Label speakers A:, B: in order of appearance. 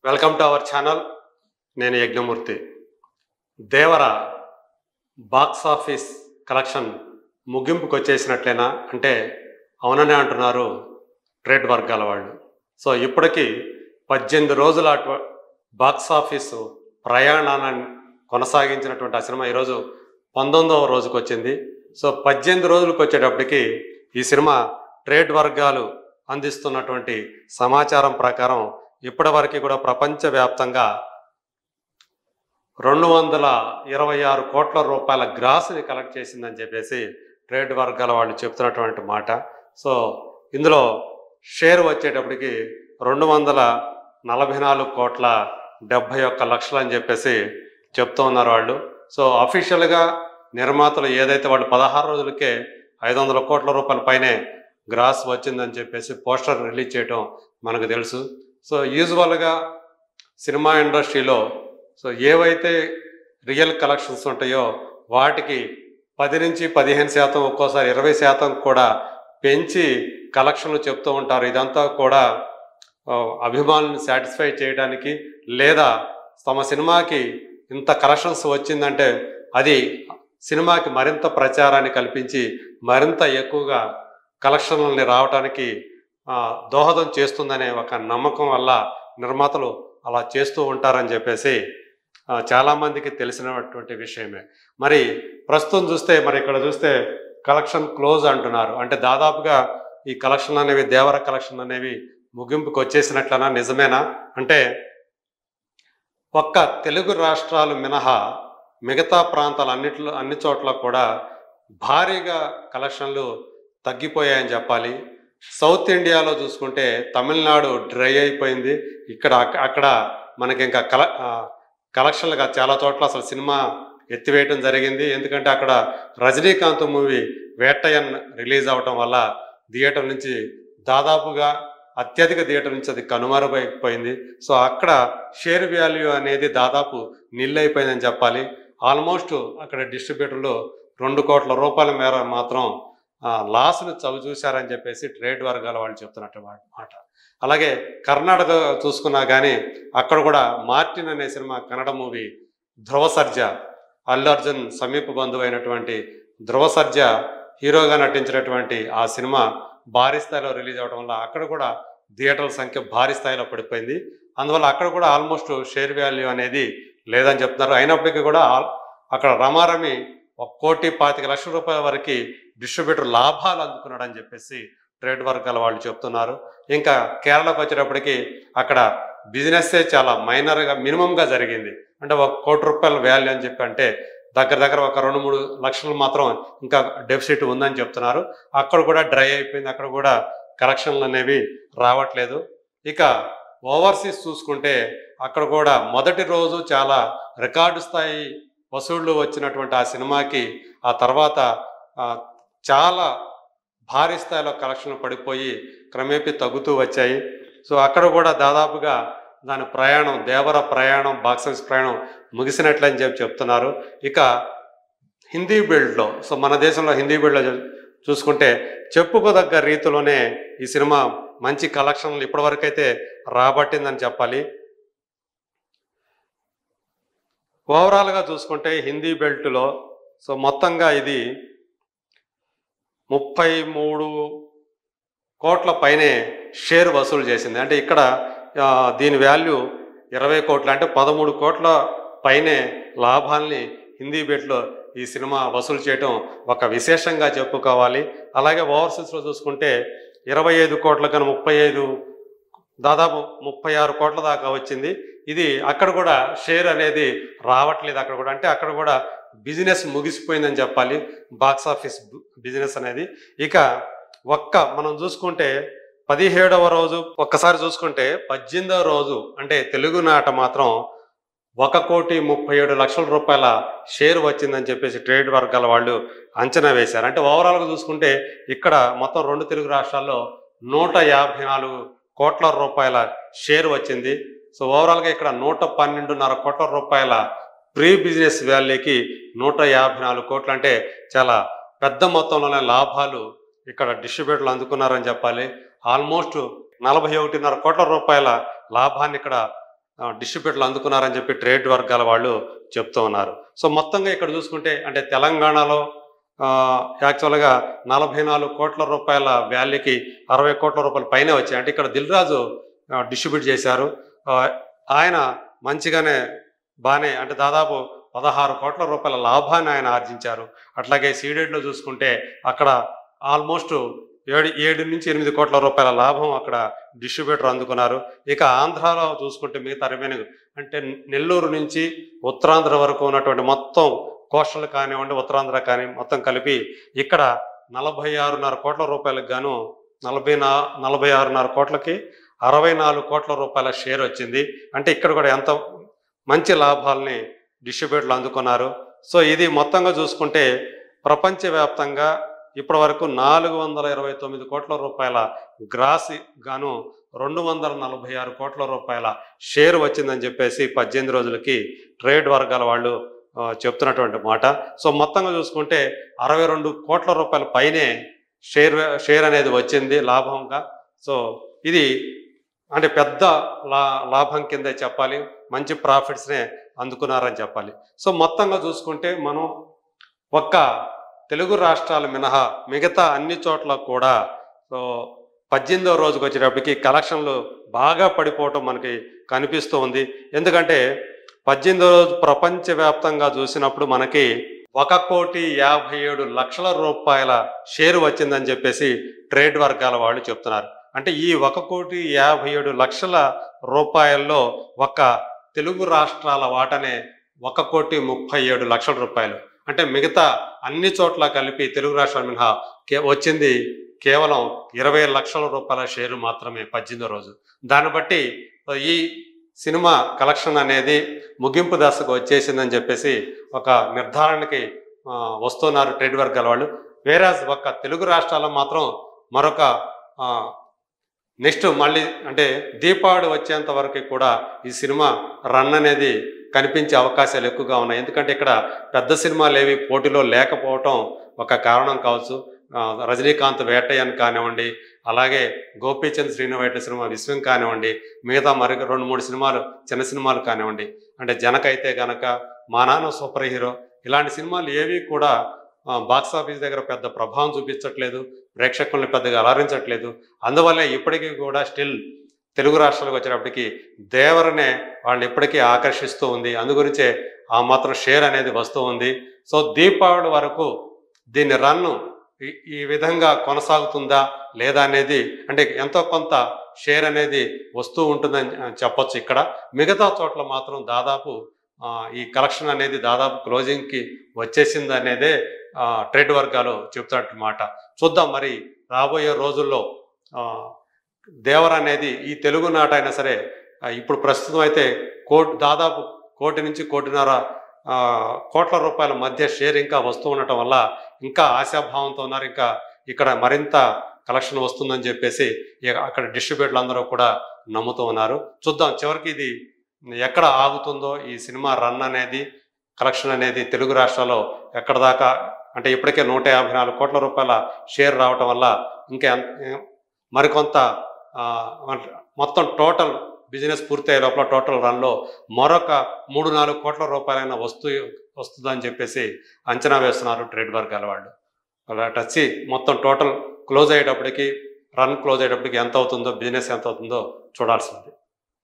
A: welcome to our channel నేను Yagnamurthy Devara box office collection ముగింపుకు వచ్చేసినట్లేనా అంటే అవుననే అంటున్నారు ట్రేడ్ వర్గాల వాళ్ళు సో ఇప్పటికీ పద్దెనిమిది రోజుల అటు- బాక్స్ ఆఫీసు ప్రయాణాన్ని కొనసాగించినటువంటి ఆ సినిమా ఈరోజు పంతొమ్మిదవ రోజుకు వచ్చింది సో పద్దెనిమిది రోజులకు వచ్చేటప్పటికి ఈ సినిమా ట్రేడ్ వర్గాలు అందిస్తున్నటువంటి సమాచారం ప్రకారం ఇప్పటివరకు కూడా ప్రపంచవ్యాప్తంగా రెండు వందల ఇరవై ఆరు కోట్ల రూపాయల గ్రాస్ని కలెక్ట్ చేసిందని చెప్పేసి ట్రేడ్ వర్గాల వాళ్ళు చెప్తున్నటువంటి మాట సో ఇందులో షేర్ వచ్చేటప్పటికి రెండు వందల నలభై నాలుగు కోట్ల డెబ్భై ఒక్క లక్షలు అని చెప్పేసి చెప్తూ ఉన్నారు వాళ్ళు సో అఫీషియల్గా నిర్మాతలు ఏదైతే వాళ్ళు పదహారు రోజులకే ఐదు వందల కోట్ల రూపాయల పైనే గ్రాస్ వచ్చిందని చెప్పేసి పోస్టర్ రిలీజ్ చేయటం మనకు తెలుసు సో యూజువల్గా సినిమా ఇండస్ట్రీలో సో ఏవైతే రియల్ కలెక్షన్స్ ఉంటాయో వాటికి పది నుంచి పదిహేను శాతం ఒక్కోసారి ఇరవై శాతం కూడా పెంచి కలెక్షన్లు చెప్తూ ఉంటారు ఇదంతా కూడా ఆ, అభిమానులను సాటిస్ఫై చేయడానికి లేదా తమ సినిమాకి ఇంత కలెక్షన్స్ వచ్చిందంటే అది సినిమాకి మరింత ప్రచారాన్ని కల్పించి మరింత ఎక్కువగా కలెక్షన్లని రావడానికి ఆ, దోహదం చేస్తుందనే ఒక నమ్మకం వల్ల నిర్మాతలు అలా చేస్తూ ఉంటారని చెప్పేసి ఆ, చాలామందికి తెలిసినటువంటి విషయమే మరి ప్రస్తుతం చూస్తే మరి ఇక్కడ చూస్తే కలెక్షన్ క్లోజ్ అంటున్నారు అంటే దాదాపుగా ఈ కలెక్షన్ అనేవి దేవర కలెక్షన్ అనేవి ముగింపుకు వచ్చేసినట్లనా నిజమేనా అంటే ఒక్క తెలుగు రాష్ట్రాలు మినహా మిగతా ప్రాంతాలు అన్నిట్లో అన్ని చోట్ల కూడా భారీగా కలెక్షన్లు తగ్గిపోయాయని చెప్పాలి సౌత్ ఇండియాలో చూసుకుంటే తమిళనాడు డ్రై అయిపోయింది ఇక్కడ అక్క- అక్కడ మనకి ఇంకా కల ఆ, కలెక్షన్లుగా చాలా చోట్ల అసలు సినిమా ఎత్తివేయటం జరిగింది ఎందుకంటే అక్కడ రజనీకాంత్ మూవీ వేటయన్ రిలీజ్ అవటం వల్ల థియేటర్ నుంచి దాదాపుగా అత్యధిక థియేటర్ నుంచి అది కనుమరుగైపోయింది సో అక్కడ షేర్ వాల్యూ అనేది దాదాపు నిల్ అయిపోయిందని చెప్పాలి ఆల్మోస్ట్ అక్కడ డిస్ట్రిబ్యూటర్లు రెండు కోట్ల రూపాయల మేర మాత్రం ఆ, లాస్ను చవి చూశారని చెప్పేసి ట్రేడ్ వర్గాల వాళ్ళు చెప్తున్నట్టు మా- మాట అలాగే కర్ణాటక చూసుకున్నా కానీ అక్కడ కూడా మార్టిన్ అనే సినిమా కన్నడ మూవీ ధ్రువ సర్జ అల్లు అర్జున్ సమీప బంధువు అయినటువంటి ధ్రువ సర్జ హీరోగా నటించినటువంటి ఆ సినిమా భారీ స్థాయిలో రిలీజ్ అవడం వల్ల అక్కడ కూడా థియేటర్ల సంఖ్య భారీ స్థాయిలో పడిపోయింది అందువల్ల అక్కడ కూడా ఆల్మోస్ట్ షేర్ వాల్యూ అనేది లేదని చెప్తున్నారు అయినప్పటికీ కూడా ఆల్- అక్కడ రమారమి ఒక కోటి పాతిక లక్షల రూపాయల వరకు డిస్ట్రిబ్యూటర్ లాభాలు అందుకున్నాడని చెప్పేసి ట్రేడ్ వర్గాల వాళ్ళు చెప్తున్నారు ఇంకా కేరళకు వచ్చేటప్పటికి అక్కడ బిజినెస్సే చాలా మైనర్గా మినిమంగా జరిగింది అంటే ఒక కోటి రూపాయల వాల్యూ అని చెప్పి అంటే దగ్గర దగ్గర ఒక రెండు మూడు లక్షలు మాత్రం ఇంకా డెఫిసిట్ ఉందని చెప్తున్నారు అక్కడ కూడా డ్రై అయిపోయింది అక్కడ కూడా కలెక్షన్లు అనేవి రావట్లేదు ఇక ఓవర్సీస్ చూసుకుంటే అక్కడ కూడా మొదటి రోజు చాలా రికార్డు స్థాయి వసూళ్లు వచ్చినటువంటి ఆ సినిమాకి ఆ తర్వాత ఆ, చాలా భారీ స్థాయిలో కలెక్షన్లు పడిపోయి క్రమేపీ తగ్గుతూ వచ్చాయి సో అక్కడ కూడా దాదాపుగా దాని ప్రయాణం దేవర ప్రయాణం బాక్సెస్ ప్రయాణం ముగిసినట్లని చెప్పి చెప్తున్నారు ఇక హిందీ బిల్డ్లో సో మన దేశంలో హిందీ బిల్డ్లో చూ- చూసుకుంటే చెప్పుకోదగ్గ రీతిలోనే ఈ సినిమా మంచి కలెక్షన్లు ఇప్పటివరకు అయితే రాబట్టిందని చెప్పాలి ఓవరాల్గా చూసుకుంటే హిందీ బెల్ట్లో సో మొత్తంగా ఇది ముప్పై మూడు కోట్ల పైనే షేర్ వసూలు చేసింది అంటే ఇక్కడ ఆ, దీని వాల్యూ ఇరవై కోట్ల అంటే పదమూడు కోట్ల పైనే లాభాల్ని హిందీ బెట్లో ఈ సినిమా వసూలు చేయటం ఒక విశేషంగా చెప్పుకోవాలి అలాగే ఓవర్సీస్లో చూసుకుంటే ఇరవై ఐదు కోట్ల కన్నా ముప్పై ఐదు దాదాపు ముప్పై ఆరు కోట్ల దాకా వచ్చింది ఇది అక్కడ కూడా షేర్ అనేది రావట్లేదు అక్కడ కూడా అంటే అక్కడ కూడా బిజినెస్ ముగిసిపోయిందని చెప్పాలి బాక్స్ ఆఫీస్ బిజినెస్ అనేది ఇక ఒక్క మనం చూసుకుంటే పదిహేడవ రోజు ఒక్కసారి చూసుకుంటే పద్దెనిమిదవ రోజు అంటే తెలుగునాట మాత్రం ఒక కోటి ముప్పై ఏడు లక్షల రూపాయల షేర్ వచ్చిందని చెప్పేసి ట్రేడ్ వర్గాల వాళ్ళు అంచనా వేశారు అంటే ఓవరాల్గా చూసుకుంటే ఇక్కడ మొత్తం రెండు తెలుగు రాష్ట్రాల్లో నూట యాభై నాలుగు కోట్ల రూపాయల షేర్ వచ్చింది సో ఓవరాల్గా ఇక్కడ నూట పన్నెండున్నర కోట్ల రూపాయల ప్రీ బిజినెస్ వాల్యూకి నూట యాభై నాలుగు కోట్లు అంటే చాలా పెద్ద మొత్తంలోనే లాభాలు ఇక్కడ డిస్ట్రిబ్యూటర్లు అందుకున్నారని చెప్పాలి ఆల్మోస్ట్ నలభై ఒకటిన్నర కోట్ల రూపాయల లాభాన్ని ఇక్కడ డిస్ట్రిబ్యూటర్లు అందుకున్నారని చెప్పి ట్రేడ్ వర్గాల వాళ్ళు చెప్తూ ఉన్నారు సో మొత్తంగా ఇక్కడ చూసుకుంటే అంటే తెలంగాణలో ఆ, యాక్చువల్గా నలభై నాలుగు కోట్ల రూపాయల వాల్యూకి అరవై కోట్ల రూపాయల పైనే వచ్చాయి అంటే ఇక్కడ దిల్ రాజు ఆ, డిస్ట్రిబ్యూట్ చేశారు ఆ, ఆయన మంచిగానే బాగానే అంటే దాదాపు పదహారు కోట్ల రూపాయల లాభాన్ని ఆయన ఆర్జించారు అట్లాగే సీడెడ్లో చూసుకుంటే అక్కడ ఆల్మోస్ట్ ఏడు ఏడు నుంచి ఎనిమిది కోట్ల రూపాయల లాభం అక్కడ డిస్ట్రిబ్యూటర్ అందుకున్నారు ఇక ఆంధ్రాలో చూసుకుంటే మిగతా రిమైనింగ్ అంటే నెల్లూరు నుంచి ఉత్తరాంధ్ర వరకు ఉన్నటువంటి మొత్తం కోస్టల్ కానివ్వండి ఉత్తరాంధ్ర కానీ మొత్తం కలిపి ఇక్కడ నలభై ఆరున్నర కోట్ల రూపాయలకు గాను నలభై నా నలభై ఆరున్నర కోట్లకి అరవై నాలుగు కోట్ల రూపాయల షేర్ వచ్చింది అంటే ఇక్కడ కూడా ఎంత మంచి లాభాలని డిస్ట్రిబ్యూటర్లు అందుకున్నారు సో ఇది మొత్తంగా చూసుకుంటే ప్రపంచవ్యాప్తంగా ఇప్పటి వరకు నాలుగు వందల ఇరవై తొమ్మిది కోట్ల రూపాయల గ్రాస్ గాను రెండు వందల నలభై ఆరు కోట్ల రూపాయల షేర్ వచ్చిందని చెప్పేసి పద్దెనిమిది రోజులకి ట్రేడ్ వర్గాల వాళ్ళు ఆ, చెప్తున్నటువంటి మాట సో మొత్తంగా చూసుకుంటే అరవై రెండు కోట్ల రూపాయల పైనే షేర్ షేర్ అనేది వచ్చింది లాభంగా సో ఇది అంటే పెద్ద లా లాభం కింద చెప్పాలి మంచి ప్రాఫిట్స్నే అందుకున్నారని చెప్పాలి సో మొత్తంగా చూసుకుంటే మనం ఒక్క తెలుగు రాష్ట్రాలు మినహా మిగతా అన్ని చోట్ల కూడా సో పద్దెనిమిదవ రోజుకి వచ్చేటప్పటికి కలెక్షన్లు బాగా పడిపోవటం మనకి కనిపిస్తూ ఉంది ఎందుకంటే పద్దెనిమిదవ రోజు ప్రపంచవ్యాప్తంగా చూసినప్పుడు మనకి ఒక కోటి యాభై ఏడు లక్షల రూపాయల షేర్ వచ్చిందని చెప్పేసి ట్రేడ్ వర్గాల వాళ్ళు చెప్తున్నారు అంటే ఈ ఒక కోటి యాభై ఏడు లక్షల రూపాయల్లో ఒక తెలుగు రాష్ట్రాల వాటనే ఒక కోటి ముప్పై ఏడు లక్షల రూపాయలు అంటే మిగతా అన్ని చోట్ల కలిపి తెలుగు రాష్ట్రాల మినహా కే- వచ్చింది కేవలం ఇరవై లక్షల రూపాయల షేరు మాత్రమే పద్దెనిమిదో రోజు దాన్ని బట్టి ఈ సినిమా కలెక్షన్ అనేది ముగింపు దశకు వచ్చేసిందని చెప్పేసి ఒక నిర్ధారణకి ఆ, వస్తున్నారు ట్రేడ్ వర్గాల వాళ్ళు వేరే ఒక్క తెలుగు రాష్ట్రాల్లో మాత్రం మరొక ఆ, నెక్స్ట్ మళ్ళీ అంటే దీపావళి వచ్చేంత వరకు కూడా ఈ సినిమా రన్ అనేది కనిపించే అవకాశాలు ఎక్కువగా ఉన్నాయి ఎందుకంటే ఇక్కడ పెద్ద సినిమాలు ఏవి పోటీలో లేకపోవటం ఒక కారణం కావచ్చు ఆ, రజనీకాంత్ వేటయ్యన్ కానివ్వండి అలాగే గోపీచంద్ శ్రీనివాస సినిమా విశ్వం కానివ్వండి మిగతా మరి రెండు మూడు సినిమాలు చిన్న సినిమాలు కానివ్వండి అంటే జనకైతే గనక మా నాన్న సూపర్ హీరో ఇలాంటి సినిమాలు ఏవి కూడా బాక్స్ ఆఫీస్ దగ్గర పెద్ద ప్రభావం చూపించట్లేదు ప్రేక్షకుల్ని పెద్దగా అలరించట్లేదు అందువల్లే ఇప్పటికీ కూడా స్టిల్ తెలుగు రాష్ట్రాలకు వచ్చేటప్పటికి దేవరనే వాళ్ళని ఇప్పటికీ ఆకర్షిస్తూ ఉంది అందు గురించే ఆ మాత్రం షేర్ అనేది వస్తూ ఉంది సో దీపావళి వరకు దీని రన్ను ఈ- ఈ విధంగా కొనసాగుతుందా లేదా అనేది అంటే ఎంతో కొంత షేర్ అనేది వస్తూ ఉంటుందని ఆ, చెప్పొచ్చు ఇక్కడ మిగతా చోట్ల మాత్రం దాదాపు ఆ, ఈ కలెక్షన్ అనేది దాదాపు క్లోజింగ్కి వచ్చేసింది అనేదే ఆ, ట్రేడ్ వర్గాలు చెప్తున్నట్టు మాట చూద్దాం మరి రాబోయే రోజుల్లో ఆ, దేవర అనేది ఈ తెలుగు నాట అయినా సరే ఆ, ఇప్పుడు ప్రస్తుతం అయితే కోటి దాదాపు కోటి నుంచి కోటిన్నర ఆ, కోట్ల రూపాయల మధ్య షేర్ ఇంకా వస్తూ ఉండటం వల్ల ఇంకా ఆశాభావంతో ఉన్నారు ఇంకా ఇక్కడ మరింత కలెక్షన్ వస్తుందని చెప్పేసి ఇక అక్కడ డిస్ట్రిబ్యూటర్లు అందరూ కూడా నమ్ముతూ ఉన్నారు చూద్దాం చివరికి ఇది ఎక్కడ ఆగుతుందో ఈ సినిమా రన్ అనేది కలెక్షన్ అనేది తెలుగు రాష్ట్రాల్లో ఎక్కడ దాకా అంటే ఇప్పటికే నూట యాభై నాలుగు కోట్ల రూపాయల షేర్ రావటం వల్ల ఇంకా ఎంత- మరికొంత ఆ, మొత్తం టోటల్ బిజినెస్ పూర్తయ్యే లోపల టోటల్ రన్లో మరొక మూడు నాలుగు కోట్ల రూపాయలైన వస్తు వస్తుందని చెప్పేసి అంచనా వేస్తున్నారు ట్రేడ్ వర్గాల వాళ్ళు అలా వచ్చి మొత్తం టోటల్ క్లోజ్ అయ్యేటప్పటికి రన్ క్లోజ్ అయ్యేటప్పటికి ఎంత అవుతుందో బిజినెస్ ఎంత అవుతుందో చూడాల్సింది